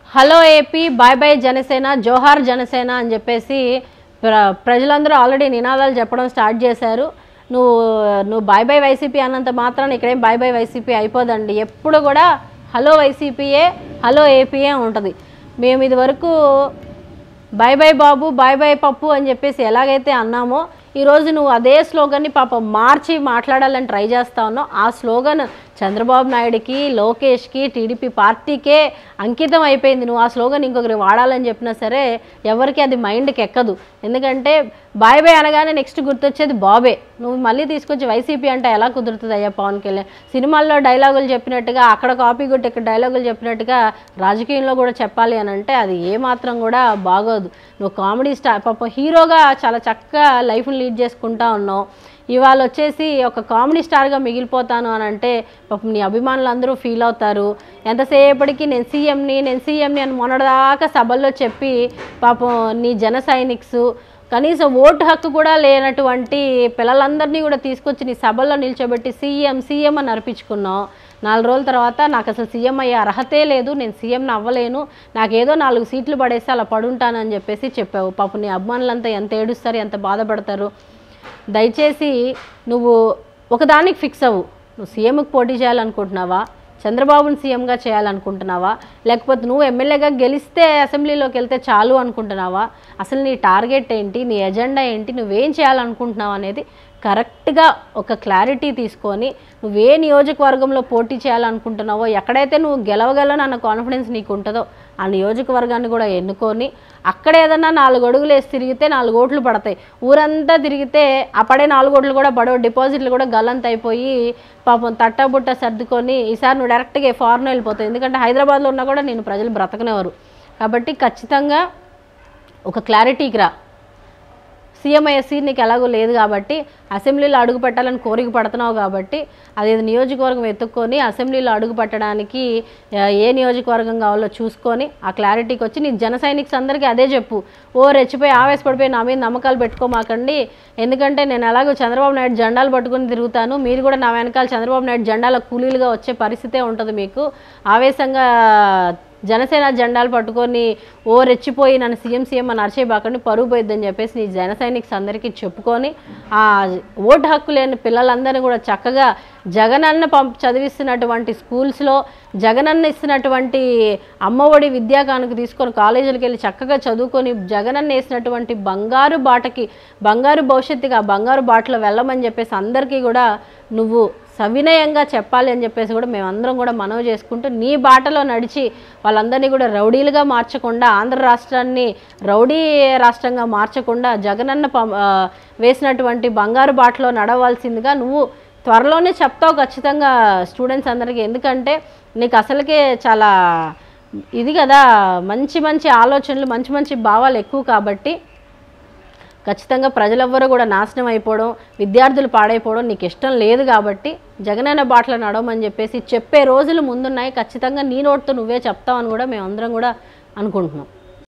hello AP bye bye Janasena జోహార్ జనసేన అని చెప్పేసి ప్ర ప్రజలందరూ ఆల్రెడీ నినాదాలు చెప్పడం స్టార్ట్ చేశారు నువ్వు నువ్వు బాయ్ బాయ్ వైసీపీ అన్నంత మాత్రాన ఇక్కడేం బాయ్ బాయ్ వైసీపీ అయిపోదండి ఎప్పుడు కూడా హలో వైసీపీయే హలో ఏపీయే ఉంటుంది మేము ఇది వరకు bye bye Babu bye bye Pappu అని చెప్పేసి ఎలాగైతే అన్నామో ఈరోజు నువ్వు అదే స్లోగన్ని పాప మార్చి మాట్లాడాలని ట్రై చేస్తా ఉన్నావు ఆ స్లోగన్ చంద్రబాబు నాయుడికి లోకేష్కి టీడీపీ పార్టీకే అంకితం అయిపోయింది నువ్వు ఆ స్లోగన్ ఇంకొకరి వాడాలని చెప్పినా సరే ఎవరికి అది మైండ్కి ఎక్కదు ఎందుకంటే బాయ్ బాయ్ అనగానే నెక్స్ట్ గుర్తొచ్చేది బాబే నువ్వు మళ్ళీ తీసుకొచ్చి వైసీపీ అంటే ఎలా కుదురుతుంది అయ్యా పవన్ కళ్యాణ్ సినిమాల్లో డైలాగులు చెప్పినట్టుగా అక్కడ కాపీ కొట్టి ఇక్కడ డైలాగులు చెప్పినట్టుగా రాజకీయంలో కూడా చెప్పాలి అని అంటే అది ఏమాత్రం కూడా బాగోదు నువ్వు కామెడీ స్టార్ పాపం హీరోగా చాలా చక్కగా లైఫ్ని లీడ్ చేసుకుంటా ఉన్నావు ఇవాళ వచ్చేసి ఒక కామెడీ స్టార్గా మిగిలిపోతాను అని అంటే పాపం నీ అభిమానులు అందరూ ఫీల్ అవుతారు ఎంతసేపటికి నేను సీఎంని నేను సీఎంని అని మొన్నటిదాకా సభల్లో చెప్పి పాపం నీ జన సైనిక్స్ కనీసం ఓటు హక్కు కూడా లేనటువంటి పిల్లలందరినీ కూడా తీసుకొచ్చి నీ సభల్లో నిల్చోబెట్టి సీఎం సీఎం అని అర్పించుకున్నావు నాలుగు రోజుల తర్వాత నాకు అసలు సీఎం అయ్యే అర్హతే లేదు నేను సీఎంని అవ్వలేను నాకేదో నాలుగు సీట్లు పడేసి అలా పడుంటానని చెప్పేసి చెప్పావు పాపం నీ అభిమానులంతా ఎంత ఏడుస్తారు ఎంత బాధపడతారు దయచేసి నువ్వు ఒకదానికి ఫిక్స్ అవ్వు నువ్వు సీఎంకి పోటీ చేయాలనుకుంటున్నావా చంద్రబాబుని సీఎంగా చేయాలనుకుంటున్నావా లేకపోతే నువ్వు ఎమ్మెల్యేగా గెలిస్తే అసెంబ్లీలోకి వెళ్తే చాలు అనుకుంటున్నావా అసలు నీ టార్గెట్ ఏంటి నీ ఎజెండా ఏంటి నువ్వేం చేయాలనుకుంటున్నావు అనేది కరెక్ట్గా ఒక క్లారిటీ తీసుకొని నువ్వే నియోజకవర్గంలో పోటీ చేయాలనుకుంటున్నావో ఎక్కడైతే నువ్వు గెలవగలను అన్న కాన్ఫిడెన్స్ నీకు ఉంటుందో ఆ నియోజకవర్గాన్ని కూడా ఎన్నుకొని అక్కడ ఏదన్నా నాలుగు అడుగులు వేసి తిరిగితే నాలుగు ఓట్లు పడతాయి ఊరంతా తిరిగితే ఆ పడే నాలుగు ఓట్లు కూడా పడవు డిపాజిట్లు కూడా గల్లంత అయిపోయి పాపం తట్టబుట్ట సర్దుకొని ఈసారి నువ్వు డైరెక్ట్గా ఫారెన్ వెళ్ళిపోతావు ఎందుకంటే హైదరాబాద్లో ఉన్నా కూడా నేను ప్రజలు బ్రతకనేవారు కాబట్టి ఖచ్చితంగా ఒక క్లారిటీకి రా సీఎం అయ్యే సీట్ నీకు ఎలాగో లేదు కాబట్టి అసెంబ్లీలో అడుగు పెట్టాలని కోరిక పడుతున్నావు కాబట్టి అది నియోజకవర్గం ఎత్తుక్కొని అసెంబ్లీలో అడుగు పెట్టడానికి ఆ, ఏ నియోజకవర్గం కావాలో చూసుకొని ఆ క్లారిటీకి వచ్చి నీ జన సైనిక్స్ అందరికీ అదే చెప్పు ఓ రెచ్చిపోయి ఆవేశపడిపోయి నా మీద నమ్మకాలు పెట్టుకోమాకండి ఎందుకంటే నేను ఎలాగో చంద్రబాబు నాయుడు జెండాలు పట్టుకొని తిరుగుతాను మీరు కూడా నా వెనకాల చంద్రబాబు నాయుడు జెండాల కూలీలుగా వచ్చే పరిస్థితే ఉంటుంది మీకు ఆవేశంగా జనసేన జెండాలు పట్టుకొని ఓ రెచ్చిపోయి నన్ను సీఎం సీఎం అని అరిచేయబాకండి పరుగు పోయిద్దని చెప్పేసి నీ జన సైనిక్స్ అందరికీ చెప్పుకొని ఆ ఓటు హక్కు లేని పిల్లలందరినీ కూడా చక్కగా జగనన్న పంప్ చదివిస్తున్నటువంటి స్కూల్స్లో జగనన్న ఇస్తున్నటువంటి అమ్మఒడి విద్యా కానుక తీసుకొని కాలేజీలకు వెళ్ళి చక్కగా చదువుకొని జగనన్న వేసినటువంటి బంగారు బాటకి బంగారు భవిష్యత్తుగా ఆ బంగారు బాటలో వెళ్ళమని చెప్పేసి అందరికీ కూడా నువ్వు సవినయంగా చెప్పాలి అని చెప్పేసి కూడా మేమందరం కూడా మనవి చేసుకుంటూ నీ బాటలో నడిచి వాళ్ళందరినీ కూడా రౌడీలుగా మార్చకుండా ఆంధ్ర రాష్ట్రాన్ని రౌడీ రాష్ట్రంగా మార్చకుండా జగనన్న పం- ఆ, వేసినటువంటి బంగారు బాటలో నడవాల్సిందిగా నువ్వు త్వరలోనే చెప్తావు ఖచ్చితంగా స్టూడెంట్స్ అందరికీ ఎందుకంటే నీకు అసలుకే చాలా ఇది కదా మంచి మంచి ఆలోచనలు మంచి మంచి భావాలు ఎక్కువ కాబట్టి ఖచ్చితంగా ప్రజలెవ్వరూ కూడా నాశనం అయిపోవడం విద్యార్థులు పాడైపోవడం నీకు ఇష్టం లేదు కాబట్టి జగనన్న బాటలో నడవమని చెప్పేసి చెప్పే రోజులు ముందున్నాయి ఖచ్చితంగా నీ నోటితో నువ్వే చెప్తావని కూడా మేమందరం కూడా అనుకుంటున్నాం